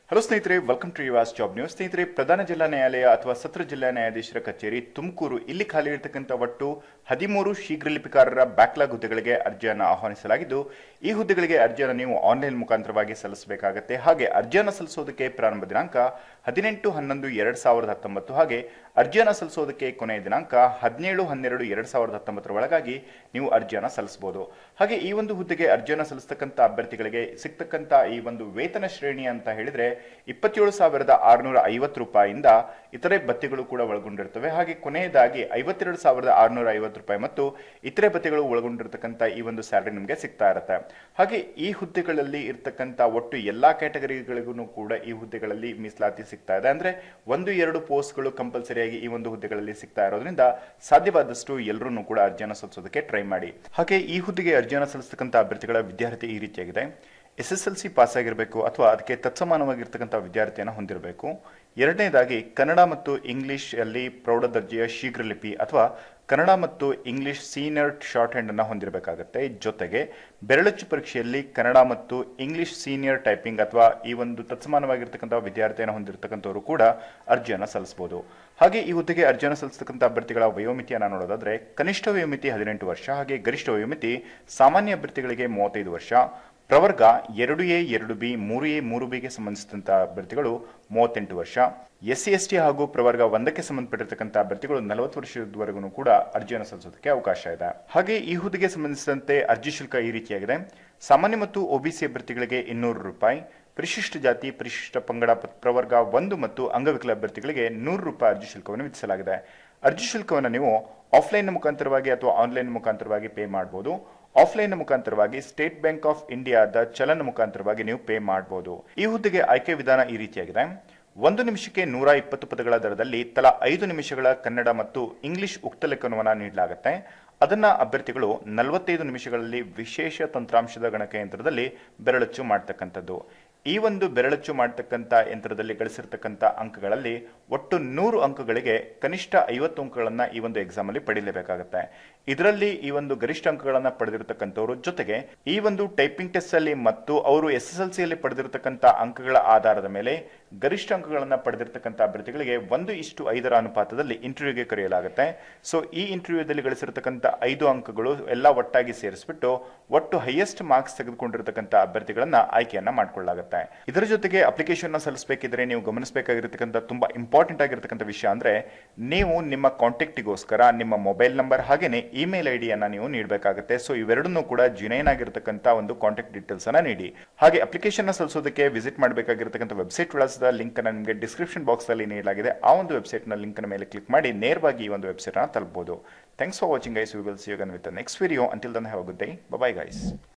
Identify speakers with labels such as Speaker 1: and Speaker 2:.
Speaker 1: hello ಸ್ನೇಹಿತರೆ welcome to Yuvas job news ಸ್ನೇಹಿತರೆ ಪ್ರಧಾನ ಜಿಲ್ಲಾ ನ್ಯಾಯಾಲಯ ಅಥವಾ ಸತ್ರ ಜಿಲ್ಲಾ ನ್ಯಾಯಾಧೀಶರ ಕಚೇರಿ ತುಮಕೂರು ಇಲ್ಲಿ ಖಾಲಿ ಇರತಕ್ಕಂಥ ಒಟ್ಟು ಹದಿಮೂರು ಶೀಘ್ರ ಲಿಪಿಕಾರರ ಬ್ಯಾಕ್ಲಾಗ್ ಹುದ್ದೆಗಳಿಗೆ ಅರ್ಜಿಯನ್ನು ಆಹ್ವಾನಿಸಲಾಗಿದ್ದು ಈ ಹುದ್ದೆಗಳಿಗೆ ಅರ್ಜಿಯನ್ನು ನೀವು ಆನ್ಲೈನ್ ಮುಖಾಂತರವಾಗಿ ಸಲ್ಲಿಸಬೇಕಾಗತ್ತೆ ಹಾಗೆ ಅರ್ಜಿಯನ್ನು ಸಲ್ಲಿಸೋದಕ್ಕೆ ಪ್ರಾರಂಭ ದಿನಾಂಕ ಹದಿನೆಂಟು ಹನ್ನೊಂದು ಎರಡ್ ಸಾವಿರದ ಹತ್ತೊಂಬತ್ತು ಹಾಗೆ ಅರ್ಜಿಯನ್ನು ಸಲ್ಲಿಸೋದಕ್ಕೆ ಕೊನೆಯ ದಿನಾಂಕ ಹದಿನೇಳು ಹನ್ನೆರಡು ಎರಡ್ ಸಾವಿರದ ಹತ್ತೊಂಬತ್ತರ ಒಳಗಾಗಿ ನೀವು ಅರ್ಜಿಯನ್ನು ಸಲ್ಲಿಸಬಹುದು ಹಾಗೆ ಈ ಒಂದು ಹುದ್ದೆಗೆ ಅರ್ಜಿಯನ್ನು ಸಲ್ಲಿಸ್ತಕ್ಕಂಥ ಅಭ್ಯರ್ಥಿಗಳಿಗೆ ಸಿಗ್ತಕ್ಕಂಥ ಈ ಒಂದು ವೇತನ ಶ್ರೇಣಿ ಅಂತ ಹೇಳಿದ್ರೆ ಇಪ್ಪತ್ತೇಳು ಸಾವಿರದ ಆರುನೂರ ಐವತ್ತು ರೂಪಾಯಿಯಿಂದ ಇತರೆ ಭತ್ಯೆಗಳು ಕೂಡ ಒಳಗೊಂಡಿರ್ತವೆ ಹಾಗೆ ಕೊನೆಯದಾಗಿ ಐವತ್ತೆರಡು ಸಾವಿರದ ಆರುನೂರ ಐವತ್ತು ರೂಪಾಯಿ ಮತ್ತು ಇತರೆ ಭತ್ಯೆಗಳು ಒಳಗೊಂಡಿರ್ತಕ್ಕಂಥ ಈ ಒಂದು ಸ್ಯಾಲರಿ ನಿಮಗೆ ಸಿಗ್ತಾ ಇರುತ್ತೆ ಹಾಗೆ ಈ ಹುದ್ದೆಗಳಲ್ಲಿ ಇರ್ತಕ್ಕಂಥ ಒಟ್ಟು ಎಲ್ಲಾ ಕ್ಯಾಟಗರಿಗಳಿಗೂ ಕೂಡ ಈ ಹುದ್ದೆಗಳಲ್ಲಿ ಮೀಸಲಾತಿ ಸಿಗ್ತಾ ಇದೆ ಅಂದ್ರೆ ಒಂದು ಎರಡು ಪೋಸ್ಟ್ಗಳು ಕಂಪಲ್ಸರಿಯಾಗಿ ಈ ಒಂದು ಹುದ್ದೆಗಳಲ್ಲಿ ಸಿಗ್ತಾ ಇರೋದ್ರಿಂದ ಸಾಧ್ಯವಾದಷ್ಟು ಎಲ್ಲರೂ ಕೂಡ ಅರ್ಜಿಯನ್ನು ಸಲ್ಲಿಸೋದಕ್ಕೆ ಟ್ರೈ ಮಾಡಿ ಹಾಗೆ ಈ ಹುದ್ದೆಗೆ ಅರ್ಜಿಯನ್ನು ಸಲ್ಲಿಸ್ತಕ್ಕಂಥ ಅಭ್ಯರ್ಥಿಗಳ ವಿದ್ಯಾರ್ಥಿ ಈ ರೀತಿಯಾಗಿದೆ S S L C pass ಆಗಿರಬೇಕು ಅಥವಾ ಅದಕ್ಕೆ ತತ್ಸಮಾನವಾಗಿರ್ತಕ್ಕಂಥ ವಿದ್ಯಾರ್ಥಿಯನ್ನು ಹೊಂದಿರಬೇಕು ಎರಡನೇದಾಗಿ ಕನ್ನಡ ಮತ್ತು ಇಂಗ್ಲಿಷ್ ಅಲ್ಲಿ ಪ್ರೌಢ ದರ್ಜೆಯ ಶೀಘ್ರ ಲಿಪಿ ಅಥವಾ ಕನ್ನಡ ಮತ್ತು ಇಂಗ್ಲಿಷ್ ಸೀನಿಯರ್ ಶಾರ್ಟ್ ಹ್ಯಾಂಡ್ ಅನ್ನು ಹೊಂದಿರಬೇಕಾಗುತ್ತೆ ಜೊತೆಗೆ ಬೆರಳಚ್ಚು ಪರೀಕ್ಷೆಯಲ್ಲಿ ಕನ್ನಡ ಮತ್ತು ಇಂಗ್ಲಿಷ್ ಸೀನಿಯರ್ ಟೈಪಿಂಗ್ ಅಥವಾ ಈ ಒಂದು ತತ್ಸಮಾನವಾಗಿರ್ತಕ್ಕಂಥ ವಿದ್ಯಾರ್ಥಿಯನ್ನು ಹೊಂದಿರತಕ್ಕಂಥವರು ಕೂಡ ಅರ್ಜಿಯನ್ನು ಸಲ್ಲಿಸಬಹುದು ಹಾಗೆ ಈ ಹುದ್ದೆಗೆ ಅರ್ಜಿಯನ್ನು ಸಲ್ಲಿಸತಕ್ಕಂಥ ಅಭ್ಯರ್ಥಿಗಳ ವಯೋಮಿತಿಯನ್ನು ನೋಡೋದಾದ್ರೆ ಕನಿಷ್ಠ ವಯೋಮಿತಿ ಹದಿನೆಂಟು ವರ್ಷ ಹಾಗೆ ಗರಿಷ್ಠ ವಯೋಮಿತಿ ಸಾಮಾನ್ಯ ಅಭ್ಯರ್ಥಿಗಳಿಗೆ ಮೂವತ್ತೈದು ವರ್ಷ ಪ್ರವರ್ಗ ಎರಡು ಎ ಎರಡು ಬಿ ಮೂರು ಎ ಮೂರು ಬಿಗೆ ಸಂಬಂಧಿಸಿದಂಥ ಅಭ್ಯರ್ಥಿಗಳು ಮೂವತ್ತೆಂಟು ವರ್ಷ ಎಸ್ ಸಿ ಎಸ್ ಟಿ ಹಾಗೂ ಪ್ರವರ್ಗ ಒಂದಕ್ಕೆ ಸಂಬಂಧಪಟ್ಟಿರ್ತಕ್ಕಂಥ ಅಭ್ಯರ್ಥಿಗಳು ನಲವತ್ತು ವರ್ಷದವರೆಗೂ ಕೂಡ ಅರ್ಜಿಯನ್ನು ಸಲ್ಲಿಸೋದಕ್ಕೆ ಅವಕಾಶ ಇದೆ ಹಾಗೆ ಈ ಹುದ್ದೆಗೆ ಸಂಬಂಧಿಸಿದಂತೆ ಅರ್ಜಿ ಶುಲ್ಕ ಈ ರೀತಿಯಾಗಿದೆ ಸಾಮಾನ್ಯ ಮತ್ತು ಒಬಿಸಿ ಅಭ್ಯರ್ಥಿಗಳಿಗೆ ಇನ್ನೂರು ರೂಪಾಯಿ ಪರಿಶಿಷ್ಟ ಜಾತಿ ಪರಿಶಿಷ್ಟ ಪಂಗಡ ಪ- ಪ್ರವರ್ಗ ಒಂದು ಮತ್ತು ಅಂಗವಿಕಲ ಅಭ್ಯರ್ಥಿಗಳಿಗೆ ನೂರು ರೂಪಾಯಿ ಅರ್ಜಿ ಶುಲ್ಕವನ್ನು ವಿಧಿಸಲಾಗಿದೆ ಅರ್ಜಿ ಶುಲ್ಕವನ್ನು ನೀವು ಆಫ್ಲೈನ್ ಮುಖಾಂತರವಾಗಿ ಅಥವಾ ಆನ್ಲೈನ್ ಮುಖಾಂತರವಾಗಿ ಪೇ ಮಾಡಬಹುದು ಆಫ್ಲೈನ್ ಮುಖಾಂತರವಾಗಿ ಸ್ಟೇಟ್ ಬ್ಯಾಂಕ್ ಆಫ್ ಇಂಡಿಯಾದ ಚಲನ ಮುಖಾಂತರವಾಗಿ ನೀವು ಪೇ ಮಾಡಬಹುದು ಈ ಹುದ್ದೆಗೆ ಆಯ್ಕೆ ವಿಧಾನ ಈ ರೀತಿಯಾಗಿದೆ ಒಂದು ನಿಮಿಷಕ್ಕೆ ನೂರ ಇಪ್ಪತ್ತು ಪದಗಳ ದರದಲ್ಲಿ ತಲಾ ಐದು ನಿಮಿಷಗಳ ಕನ್ನಡ ಮತ್ತು ಇಂಗ್ಲಿಷ್ ಉಕ್ತ ಲೇಖನವನ್ನು ನೀಡಲಾಗುತ್ತೆ ಅದನ್ನ ಅಭ್ಯರ್ಥಿಗಳು ನಲವತ್ತೈದು ನಿಮಿಷಗಳಲ್ಲಿ ವಿಶೇಷ ತಂತ್ರಾಂಶದ ಗಣಕಯಂತ್ರದಲ್ಲಿ ಬೆರಳಚ್ಚು ಮಾಡ್ತಕ್ಕಂಥದ್ದು ಈ ಒಂದು ಬೆರಳಚ್ಚು ಮಾಡ್ತಕ್ಕಂಥ ಯಂತ್ರದಲ್ಲಿ ಗಳಿಸಿರ್ತಕ್ಕಂಥ ಅಂಕಗಳಲ್ಲಿ ಒಟ್ಟು ನೂರು ಅಂಕಗಳಿಗೆ ಕನಿಷ್ಠ ಐವತ್ತು ಅಂಕಗಳನ್ನ ಈ ಒಂದು ಎಕ್ಸಾಮ್ ಅಲ್ಲಿ ಪಡೀಲೇಬೇಕಾಗುತ್ತೆ ಇದರಲ್ಲಿ ಈ ಒಂದು ಗರಿಷ್ಠ ಅಂಕಗಳನ್ನ ಪಡೆದಿರತಕ್ಕಂಥವ್ರು ಜೊತೆಗೆ ಈ ಒಂದು ಟೈಪಿಂಗ್ ಟೆಸ್ಟ್ ಅಲ್ಲಿ ಮತ್ತು ಅವರು ಎಸ್ ಎಸ್ ಎಲ್ ಸಿ ಅಲ್ಲಿ ಪಡೆದಿರತಕ್ಕಂಥ ಅಂಕಗಳ ಆಧಾರದ ಮೇಲೆ ಗರಿಷ್ಠ ಅಂಕಗಳನ್ನ ಪಡೆದಿರತಕ್ಕಂಥ ಅಭ್ಯರ್ಥಿಗಳಿಗೆ ಒಂದು ಇಷ್ಟು ಐದರ ಅನುಪಾತದಲ್ಲಿ ಇಂಟರ್ವ್ಯೂಗೆ ಕರೆಯಲಾಗುತ್ತೆ ಸೊ ಈ ಇಂಟರ್ವ್ಯೂದಲ್ಲಿ ಗಳಿಸಿರ್ತಕ್ಕಂಥ ಐದು ಅಂಕಗಳು ಎಲ್ಲ ಒಟ್ಟಾಗಿ ಸೇರಿಸ್ಬಿಟ್ಟು ಒಟ್ಟು ಹೈಯೆಸ್ಟ್ ಮಾರ್ಕ್ಸ್ ತೆಗೆದುಕೊಂಡಿರತಕ್ಕಂಥ ಅಭ್ಯರ್ಥಿಗಳನ್ನ ಆಯ್ಕೆಯನ್ನ ಮಾಡ್ಕೊಳ್ಳಲಾಗುತ್ತೆ ಇದರ ಜೊತೆಗೆ ಅಪ್ಲಿಕೇಶನ್ ಸಲ್ಲಿಸಬೇಕಿದ್ರೆ ನೀವು ಗಮನಿಸಬೇಕಾಗಿರ್ತಕ್ಕಂಥ ತುಂಬಾ ಇಂಪಾರ್ಟೆಂಟ್ ಆಗಿರ್ತಕ್ಕಂಥ ವಿಷಯ ಅಂದ್ರೆ ನೀವು ನಿಮ್ಮ ಕಾಂಟ್ಯಾಕ್ಟಿಗೋಸ್ಕರ ನಿಮ್ಮ ಮೊಬೈಲ್ ನಂಬರ್ ಹಾಗೇನೆ ಇಮೇಲ್ ಐ ಡಿಯನ್ನ ನೀವು ನೀಡಬೇಕಾಗುತ್ತೆ ಸೊ ಇವೆರಡನ್ನೂ ಕೂಡ ಜಿನೈನ್ ಆಗಿರ್ತಕ್ಕಂಥ ಒಂದು ಕಾಂಟ್ಯಾಕ್ಟ್ ಡೀಟೇಲ್ಸ್ ಅನ್ನ ನೀಡಿ ಹಾಗೆ ಅಪ್ಲಿಕೇಶನ್ ಸಲ್ಲಿಸೋದಕ್ಕೆ ವಿಸಿಟ್ ಮಾಡಬೇಕಾಗಿರ್ತಕ್ಕಂಥ ವೆಬ್ಸೈಟ್ ವಿಳಾಸದ ಲಿಂಕ್ ಅನ್ನ ನಿಮಗೆ ಡಿಸ್ಕ್ರಿಪ್ಷನ್ ಬಾಕ್ಸ್ ಅಲ್ಲಿ ನೀಡಲಾಗಿದೆ ಆ ಒಂದು ವೆಬ್ಸೈಟ್ ನ ಲಿಂಕ್ ಮೇಲೆ ಕ್ಲಿಕ್ ಮಾಡಿ ನೇರವಾಗಿ ಈ ಒಂದು ವೆಬ್ಸೈಟ್ ಅನ್ನ ತಲುಪಬಹುದು thanks for watching guys we will see you with next video until then have good day bye guys